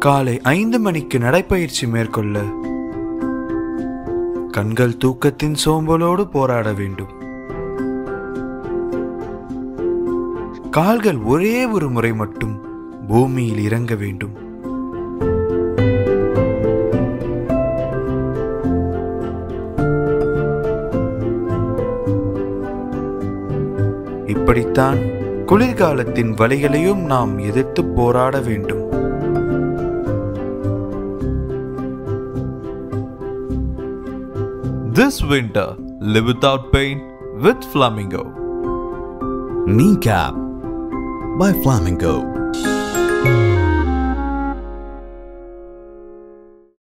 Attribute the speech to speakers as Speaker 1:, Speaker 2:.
Speaker 1: காலை ஐந்து மணிக்கு நடைப்பயிற்சி மேற்கொள்ள கண்கள் தூக்கத்தின் சோம்பலோடு போராட வேண்டும் கால்கள் ஒரே ஒரு முறை மட்டும் பூமியில் இறங்க வேண்டும் இப்படித்தான் குளிர்காலத்தின் வலிகளையும் நாம் எதிர்த்து போராட வேண்டும்
Speaker 2: This winter, live without pain with Flamingo.
Speaker 3: Kneecap by Flamingo.